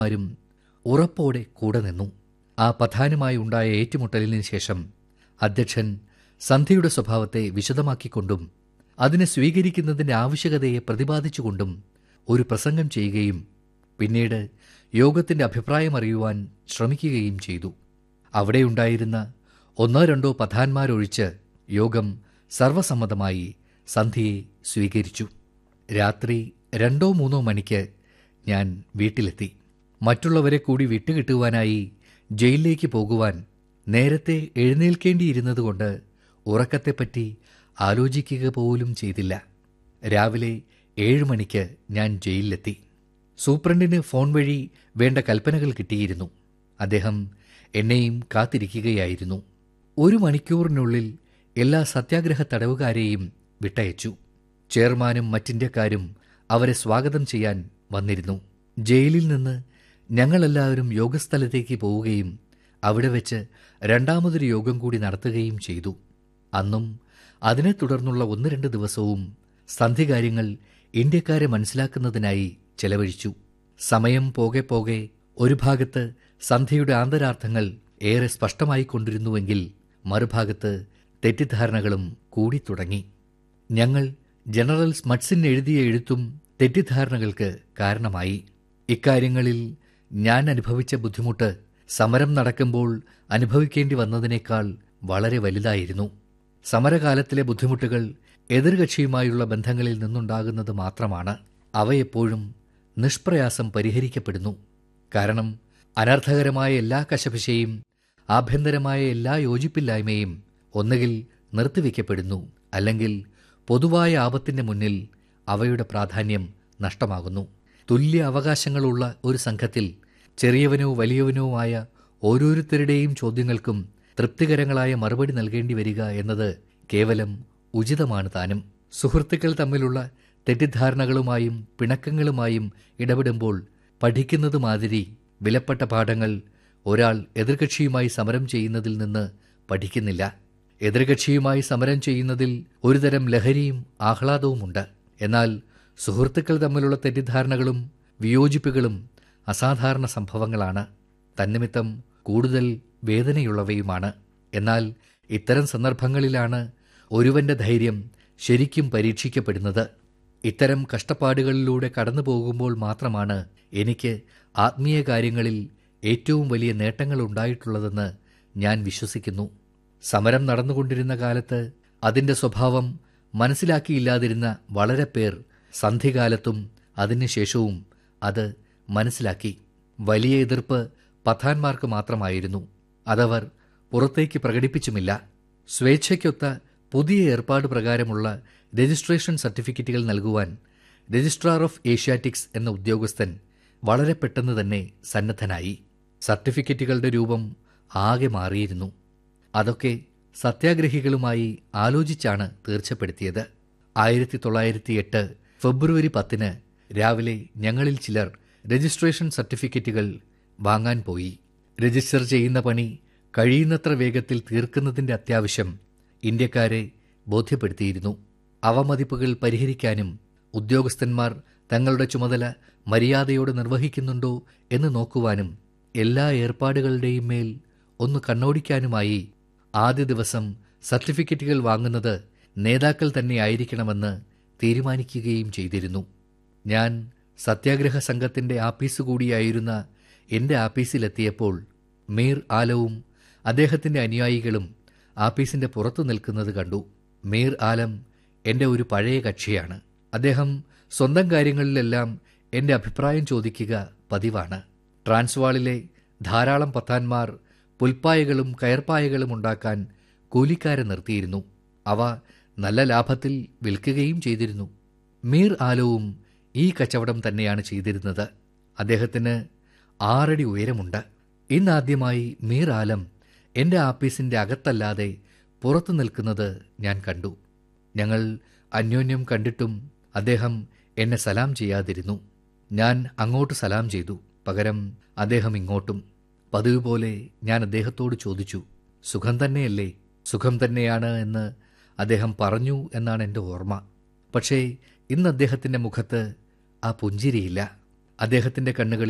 മാരും ഉറപ്പോടെ കൂടെ നിന്നു ആ പധാനുമായി ഉണ്ടായ ഏറ്റുമുട്ടലിന് ശേഷം അധ്യക്ഷൻ സന്ധ്യയുടെ സ്വഭാവത്തെ വിശദമാക്കിക്കൊണ്ടും അതിനെ സ്വീകരിക്കുന്നതിന്റെ ആവശ്യകതയെ പ്രതിപാദിച്ചുകൊണ്ടും ഒരു പ്രസംഗം ചെയ്യുകയും പിന്നീട് യോഗത്തിന്റെ അഭിപ്രായം അറിയുവാൻ ശ്രമിക്കുകയും ചെയ്തു അവിടെയുണ്ടായിരുന്ന ഒന്നോ രണ്ടോ പധാന്മാരൊഴിച്ച് യോഗം സർവസമ്മതമായി സന്ധ്യയെ സ്വീകരിച്ചു രാത്രി രണ്ടോ മൂന്നോ മണിക്ക് ഞാൻ വീട്ടിലെത്തി മറ്റുള്ളവരെ കൂടി വിട്ടുകിട്ടുവാനായി ജയിലിലേക്ക് പോകുവാൻ നേരത്തെ എഴുന്നേൽക്കേണ്ടിയിരുന്നതുകൊണ്ട് ഉറക്കത്തെപ്പറ്റി ആലോചിക്കുക പോലും ചെയ്തില്ല രാവിലെ ഏഴ് മണിക്ക് ഞാൻ ജയിലിലെത്തി സൂപ്രണ്ടിന് ഫോൺ വഴി വേണ്ട കൽപ്പനകൾ കിട്ടിയിരുന്നു അദ്ദേഹം എന്നെയും കാത്തിരിക്കുകയായിരുന്നു ഒരു മണിക്കൂറിനുള്ളിൽ എല്ലാ സത്യാഗ്രഹ തടവുകാരെയും വിട്ടയച്ചു ചെയർമാനും മറ്റിന്ത്യക്കാരും അവരെ സ്വാഗതം ചെയ്യാൻ വന്നിരുന്നു ജയിലിൽ നിന്ന് ഞങ്ങളെല്ലാവരും യോഗസ്ഥലത്തേക്ക് പോവുകയും അവിടെ വെച്ച് രണ്ടാമതൊരു യോഗം കൂടി നടത്തുകയും ചെയ്തു അന്നും അതിനെ തുടർന്നുള്ള ഒന്ന് രണ്ട് ദിവസവും സന്ധികാര്യങ്ങൾ ഇന്ത്യക്കാരെ മനസ്സിലാക്കുന്നതിനായി ചെലവഴിച്ചു സമയം പോകെ പോകെ ഒരു ഭാഗത്ത് സന്ധ്യയുടെ ആന്തരാർത്ഥങ്ങൾ ഏറെ സ്പഷ്ടമായിക്കൊണ്ടിരുന്നുവെങ്കിൽ മറുഭാഗത്ത് തെറ്റിദ്ധാരണകളും കൂടി തുടങ്ങി ഞങ്ങൾ ജനറൽ സ്മട്സിൻ എഴുതിയ എഴുത്തും തെറ്റിദ്ധാരണകൾക്ക് കാരണമായി ഇക്കാര്യങ്ങളിൽ ഞാൻ അനുഭവിച്ച ബുദ്ധിമുട്ട് സമരം നടക്കുമ്പോൾ അനുഭവിക്കേണ്ടി വന്നതിനേക്കാൾ വളരെ വലുതായിരുന്നു സമരകാലത്തിലെ ബുദ്ധിമുട്ടുകൾ എതിർകക്ഷിയുമായുള്ള ബന്ധങ്ങളിൽ നിന്നുണ്ടാകുന്നത് മാത്രമാണ് അവയെപ്പോഴും നിഷ്പ്രയാസം പരിഹരിക്കപ്പെടുന്നു കാരണം അനർത്ഥകരമായ എല്ലാ കശപിശയും ആഭ്യന്തരമായ എല്ലാ യോജിപ്പില്ലായ്മയും ഒന്നുകിൽ നിർത്തിവെക്കപ്പെടുന്നു അല്ലെങ്കിൽ പൊതുവായ ആപത്തിന്റെ മുന്നിൽ അവയുടെ പ്രാധാന്യം നഷ്ടമാകുന്നു തുല്യ അവകാശങ്ങളുള്ള ഒരു സംഘത്തിൽ ചെറിയവനോ വലിയവനോ ആയ ഓരോരുത്തരുടെയും ചോദ്യങ്ങൾക്കും തൃപ്തികരങ്ങളായ മറുപടി നൽകേണ്ടി വരിക എന്നത് കേവലം ഉചിതമാണ് താനും സുഹൃത്തുക്കൾ തമ്മിലുള്ള തെറ്റിദ്ധാരണകളുമായും പിണക്കങ്ങളുമായും ഇടപെടുമ്പോൾ പഠിക്കുന്നത് മാതിരി വിലപ്പെട്ട പാഠങ്ങൾ ഒരാൾ എതിർകക്ഷിയുമായി സമരം ചെയ്യുന്നതിൽ നിന്ന് പഠിക്കുന്നില്ല എതിർകക്ഷിയുമായി സമരം ചെയ്യുന്നതിൽ ഒരുതരം ലഹരിയും ആഹ്ലാദവുമുണ്ട് എന്നാൽ സുഹൃത്തുക്കൾ തമ്മിലുള്ള തെറ്റിദ്ധാരണകളും വിയോജിപ്പുകളും അസാധാരണ സംഭവങ്ങളാണ് തന്നിമിത്തം കൂടുതൽ വേദനയുള്ളവയുമാണ് എന്നാൽ ഇത്തരം സന്ദർഭങ്ങളിലാണ് ഒരുവന്റെ ധൈര്യം ശരിക്കും പരീക്ഷിക്കപ്പെടുന്നത് ഇത്തരം കഷ്ടപ്പാടുകളിലൂടെ കടന്നു പോകുമ്പോൾ മാത്രമാണ് എനിക്ക് ആത്മീയ കാര്യങ്ങളിൽ ഏറ്റവും വലിയ നേട്ടങ്ങൾ ഉണ്ടായിട്ടുള്ളതെന്ന് ഞാൻ വിശ്വസിക്കുന്നു സമരം നടന്നുകൊണ്ടിരുന്ന കാലത്ത് അതിന്റെ സ്വഭാവം മനസ്സിലാക്കിയില്ലാതിരുന്ന വളരെ പേർ സന്ധികാലത്തും അതിനുശേഷവും അത് മനസ്സിലാക്കി വലിയ എതിർപ്പ് പത്താന്മാർക്ക് മാത്രമായിരുന്നു അതവർ പുറത്തേക്ക് പ്രകടിപ്പിച്ചുമില്ല സ്വേച്ഛയ്ക്കൊത്ത പുതിയ ഏർപ്പാട് പ്രകാരമുള്ള രജിസ്ട്രേഷൻ സർട്ടിഫിക്കറ്റുകൾ നൽകുവാൻ രജിസ്ട്രാർ ഓഫ് ഏഷ്യാറ്റിക്സ് എന്ന ഉദ്യോഗസ്ഥൻ വളരെ പെട്ടെന്ന് തന്നെ സന്നദ്ധനായി സർട്ടിഫിക്കറ്റുകളുടെ രൂപം ആകെ മാറിയിരുന്നു അതൊക്കെ സത്യാഗ്രഹികളുമായി ആലോചിച്ചാണ് തീർച്ചപ്പെടുത്തിയത് ആയിരത്തി തൊള്ളായിരത്തി എട്ട് ഫെബ്രുവരി പത്തിന് രാവിലെ ഞങ്ങളിൽ ചിലർ രജിസ്ട്രേഷൻ സർട്ടിഫിക്കറ്റുകൾ വാങ്ങാൻ പോയി രജിസ്റ്റർ ചെയ്യുന്ന പണി കഴിയുന്നത്ര വേഗത്തിൽ തീർക്കുന്നതിന്റെ അത്യാവശ്യം ഇന്ത്യക്കാരെ ബോധ്യപ്പെടുത്തിയിരുന്നു അവമതിപ്പുകൾ പരിഹരിക്കാനും ഉദ്യോഗസ്ഥന്മാർ തങ്ങളുടെ ചുമതല മര്യാദയോടെ നിർവഹിക്കുന്നുണ്ടോ എന്ന് നോക്കുവാനും എല്ലാ ഏർപ്പാടുകളുടെയും മേൽ ഒന്ന് കണ്ണോടിക്കാനുമായി ആദ്യ ദിവസം സർട്ടിഫിക്കറ്റുകൾ വാങ്ങുന്നത് നേതാക്കൾ തന്നെ ആയിരിക്കണമെന്ന് തീരുമാനിക്കുകയും ചെയ്തിരുന്നു ഞാൻ സത്യാഗ്രഹ സംഘത്തിന്റെ ആപ്പീസ് കൂടിയായിരുന്ന എന്റെ ആപ്പീസിലെത്തിയപ്പോൾ മീർ ആലവും അദ്ദേഹത്തിന്റെ അനുയായികളും ആപ്പീസിന്റെ പുറത്തു നിൽക്കുന്നത് കണ്ടു മീർ ആലം എന്റെ ഒരു പഴയ കക്ഷിയാണ് അദ്ദേഹം സ്വന്തം കാര്യങ്ങളിലെല്ലാം എന്റെ അഭിപ്രായം ചോദിക്കുക പതിവാണ് ട്രാൻസ്വാളിലെ ധാരാളം പത്താന്മാർ പുൽപ്പായകളും കയർപ്പായകളും ഉണ്ടാക്കാൻ കൂലിക്കാരെ നിർത്തിയിരുന്നു അവ നല്ല ലാഭത്തിൽ വിൽക്കുകയും ചെയ്തിരുന്നു മീർ ആലവും ഈ കച്ചവടം തന്നെയാണ് ചെയ്തിരുന്നത് അദ്ദേഹത്തിന് ആറടി ഉയരമുണ്ട് ഇന്നാദ്യമായി മീർ ആലം എന്റെ ആപ്പീസിന്റെ അകത്തല്ലാതെ പുറത്തു നിൽക്കുന്നത് ഞാൻ കണ്ടു ഞങ്ങൾ അന്യോന്യം കണ്ടിട്ടും അദ്ദേഹം എന്നെ സലാം ചെയ്യാതിരുന്നു ഞാൻ അങ്ങോട്ട് സലാം ചെയ്തു പകരം അദ്ദേഹം ഇങ്ങോട്ടും പതിവ് പോലെ ഞാൻ അദ്ദേഹത്തോട് ചോദിച്ചു സുഖം തന്നെയല്ലേ സുഖം തന്നെയാണ് എന്ന് അദ്ദേഹം പറഞ്ഞു എന്നാണ് എൻ്റെ ഓർമ്മ പക്ഷേ ഇന്ന് അദ്ദേഹത്തിൻ്റെ മുഖത്ത് ആ പുഞ്ചിരിയില്ല അദ്ദേഹത്തിൻ്റെ കണ്ണുകളിൽ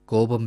കോപം